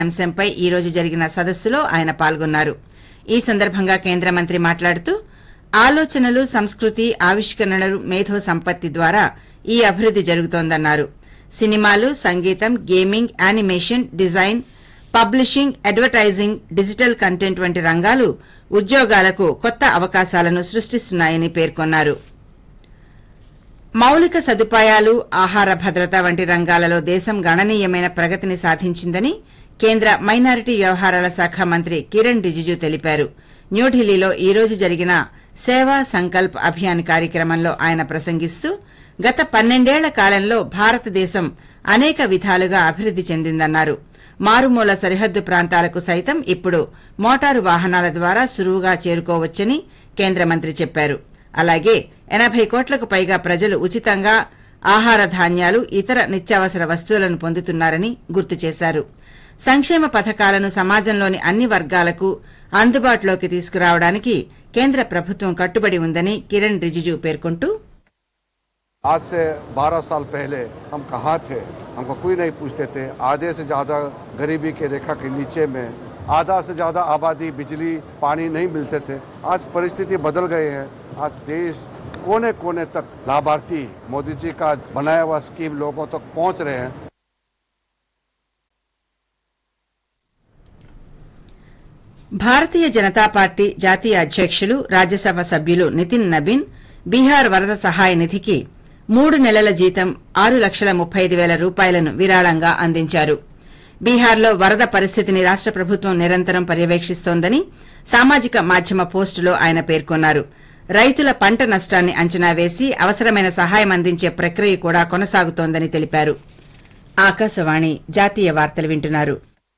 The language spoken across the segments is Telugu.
అంశంపై ఈ రోజు జరిగిన సదస్సులో ఆయన పాల్గొన్నారు ఈ సందర్భంగా కేంద్ర మంత్రి మాట్లాడుతూ ఆలోచనలు సంస్కృతి ఆవిష్కరణలు మేధో సంపత్తి ద్వారా ఈ అభివృద్ది జరుగుతోందన్నారు సినిమాలు సంగీతం gaming animation design publishing advertising digital content వంటి రంగాలు ఉద్యోగాలకు కొత్త అవకాశాలను సృష్టిస్తున్నాయని పేర్కొన్నారు మౌలిక సదుపాయాలు ఆహార భద్రత వంటి రంగాలలో దేశం గణనీయమైన ప్రగతిని సాధించిందని కేంద్ర మైనారిటీ వ్యవహారాల శాఖ మంత్రి కిరణ్ రిజిజు తెలిపారు న్యూఢిల్లీలో ఈ రోజు జరిగిన సేవా సంకల్ప్ అభియాన్ కార్యక్రమంలో ఆయన ప్రసంగిస్తూ గత పన్నెండేళ్ల కాలంలో భారతదేశం అనేక విధాలుగా అభివృద్ది చెందిందన్నారు మారుమూల సరిహద్దు ప్రాంతాలకు సైతం ఇప్పుడు మోటారు వాహనాల ద్వారా సులువుగా చేరుకోవచ్చని కేంద్ర మంత్రి చెప్పారు అలాగే ఎనబై కోట్లకు పైగా ప్రజలు ఉచితంగా ఆహార ధాన్యాలు ఇతర నిత్యావసర వస్తువులను పొందుతున్నారని గుర్తు చేశారు సంక్షేమ పథకాలను సమాజంలోని అన్ని వర్గాలకు అందుబాటులోకి తీసుకురావడానికి కేంద్ర ప్రభుత్వం కట్టుబడి ఉందని కిరణ్ రిజిజు పేర్కొంటూ आज से 12 साल पहले हम कहाँ थे हमको कोई नहीं पूछते थे आधे से ज्यादा गरीबी के रेखा के नीचे में आधा से ज्यादा आबादी बिजली पानी नहीं मिलते थे आज परिस्थिति बदल गई है आज देश कोने कोने तक लाभार्थी मोदी जी का बनाया हुआ स्कीम लोगों तक पहुंच रहे हैं భారతీయ జనతా పార్టీ జాతీయ అధ్యకులు రాజ్యసభ సభ్యులు నితిన్ నబీన్ బీహార్ వరద సహాయ నిధికి మూడు నెలల జీతం ఆరు లక్షల ముప్పై ఐదు వేల రూపాయలను విరాళంగా అందించారు బీహార్లో వరద పరిస్థితిని రాష్ట ప్రభుత్వం నిరంతరం పర్యవేక్షిస్తోందని సామాజిక మాధ్యమ పోస్టులో ఆయన పేర్కొన్నారు రైతుల పంట నష్టాన్ని అంచనా వేసి అవసరమైన సహాయం అందించే ప్రక్రియ కూడా కొనసాగుతోందని తెలిపారు ఆకాశవాణి జాతీయ వార్తలు వింటున్నారు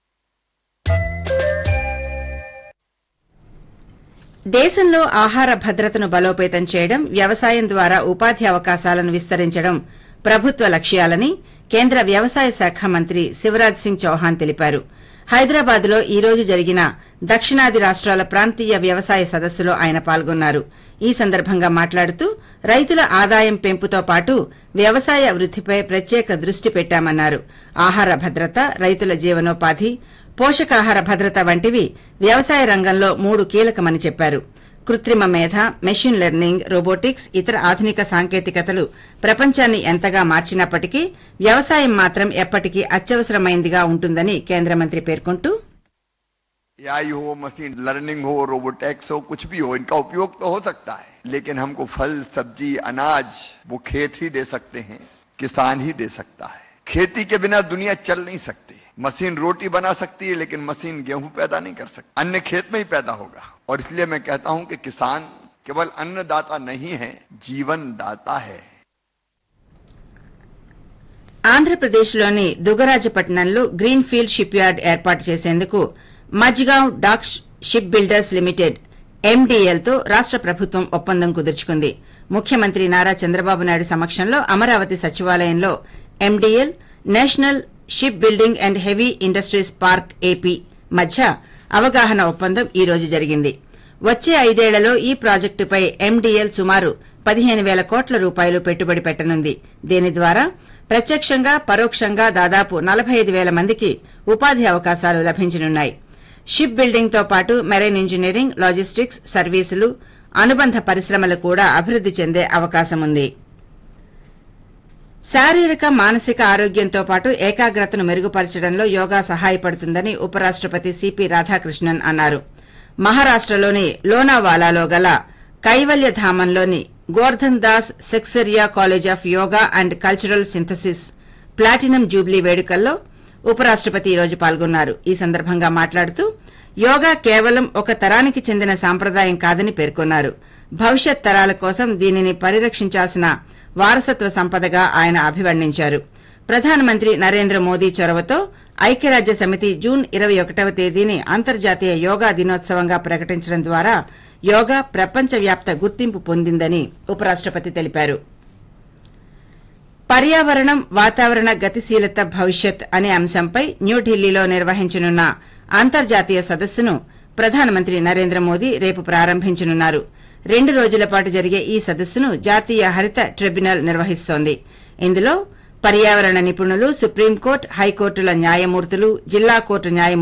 దేశంలో ఆహార భద్రతను బలోపేతం చేయడం వ్యవసాయం ద్వారా ఉపాధి అవకాశాలను విస్తరించడం ప్రభుత్వ లక్ష్యాలని కేంద్ర వ్యవసాయ శాఖ మంత్రి శివరాజ్ సింగ్ చౌహాన్ తెలిపారు హైదరాబాద్ లో ఈ రోజు జరిగిన దక్షిణాది రాష్ట్రాల ప్రాంతీయ వ్యవసాయ సదస్సులో ఆయన పాల్గొన్నారు ఈ సందర్భంగా మాట్లాడుతూ రైతుల ఆదాయం పెంపుతో పాటు వ్యవసాయ వృద్దిపై ప్రత్యేక దృష్టి పెట్టామన్నారు ఆహార భద్రత రైతుల జీవనోపాధి పోషకాహార భద్రత వంటివి వ్యవసాయ రంగంలో మూడు కీలకమని చెప్పారు కృత్రిమ మేధ మెషిన్ లెర్నింగ్ రోబోటిక్స్ ఇతర ఆధునిక సాంకేతికతలు ప్రపంచాన్ని ఎంతగా మార్చినప్పటికీ వ్యవసాయం మాత్రం ఎప్పటికీ అత్యవసరమైందిగా ఉంటుందని కేంద్ర మంత్రి పేర్కొంటూ एआई हो मशीन लर्निंग हो रोबोटेक्स हो कुछ भी हो इनका उपयोग तो हो सकता है लेकिन हमको फल सब्जी अनाज वो खेत ही दे सकते हैं किसान ही दे सकता है खेती के बिना दुनिया चल नहीं सकती मशीन रोटी बना सकती है लेकिन मशीन गेहूं पैदा नहीं कर सकती अन्न खेत में ही पैदा होगा और इसलिए मैं कहता हूं कि किसान केवल अन्नदाता नहीं है जीवन दाता है ఆంధ్రప్రదేశ్లోని దుగరాజపట్నంలో గ్రీన్ ఫీల్డ్ షిప్ యార్డ్ ఏర్పాటు చేసేందుకు Mazagon dock ship builders limited ఎండీఎల్తో రాష్ట ప్రభుత్వం ఒప్పందం కుదుర్చుకుంది ముఖ్యమంత్రి నారా చంద్రబాబు నాయుడు సమక్షంలో అమరావతి సచివాలయంలో MDL national ship building and heavy industries park AP మధ్య అవగాహన ఒప్పందం ఈ రోజు జరిగింది వచ్చే ఐదేళ్లలో ఈ ప్రాజెక్టుపై ఎండీఎల్ సుమారు పదిహేను వేల కోట్ల రూపాయలు పెట్టుబడి పెట్టనుంది దీని ద్వారా ప్రత్యక్షంగా పరోక్షంగా దాదాపు నలభై ఐదు వేల మందికి ఉపాధి అవకాశాలు లభించనున్నాయి షిప్ బిల్డింగ్ తో పాటు మెరైన్ ఇంజనీరింగ్ లాజిస్టిక్స్ సర్వీసులు అనుబంధ పరిశ్రమలు కూడా అభివృద్ది చెందే అవకాశముంది శారీరక మానసిక ఆరోగ్యంతో పాటు ఏకాగ్రతను మెరుగుపరచడంలో యోగా సహాయపడుతుందని ఉపరాష్టపతి సిపి రాధాకృష్ణన్ అన్నారు మహారాష్టలోని లోనావాలాలో గల కైవల్య ధామంలోని Gordhan Das Sekseria college of yoga and cultural synthesis platinum jubilee వేడుకల్లో ఉపరాష్టపతి ఈ రోజు పాల్గొన్నారు ఈ సందర్భంగా మాట్లాడుతూ యోగా కేవలం ఒక తరానికి చెందిన సాంప్రదాయం కాదని పేర్కొన్నారు భవిష్యత్ తరాల కోసం దీనిని పరిరక్షించాల్సిన వారసత్వ సంపదగా ఆయన అభివర్ణించారు ప్రధానమంత్రి నరేంద్ర మోదీ చొరవతో ఐక్యరాజ్య సమితి జూన్ ఇరవై ఒకటవ తేదీని అంతర్జాతీయ యోగా దినోత్సవంగా ప్రకటించడం ద్వారా యోగా ప్రపంచవ్యాప్త గుర్తింపు పొందిందని ఉపరాష్టపతి తెలిపారు పర్యావరణం వాతావరణ గతిశీలత భవిష్యత్ అనే అంశంపై న్యూఢిల్లీలో నిర్వహించనున్న అంతర్జాతీయ సదస్సును ప్రధానమంత్రి నరేంద్ర మోదీ రేపు ప్రారంభించనున్నారు రెండు రోజుల పాటు జరిగే ఈ సదస్సును జాతీయ హరిత ట్రిబ్యునల్ నిర్వహిస్తోంది ఇందులో పర్యావరణ నిపుణులు సుప్రీంకోర్టు హైకోర్టుల న్యాయమూర్తులు జిల్లా కోర్టు న్యాయమూర్తులు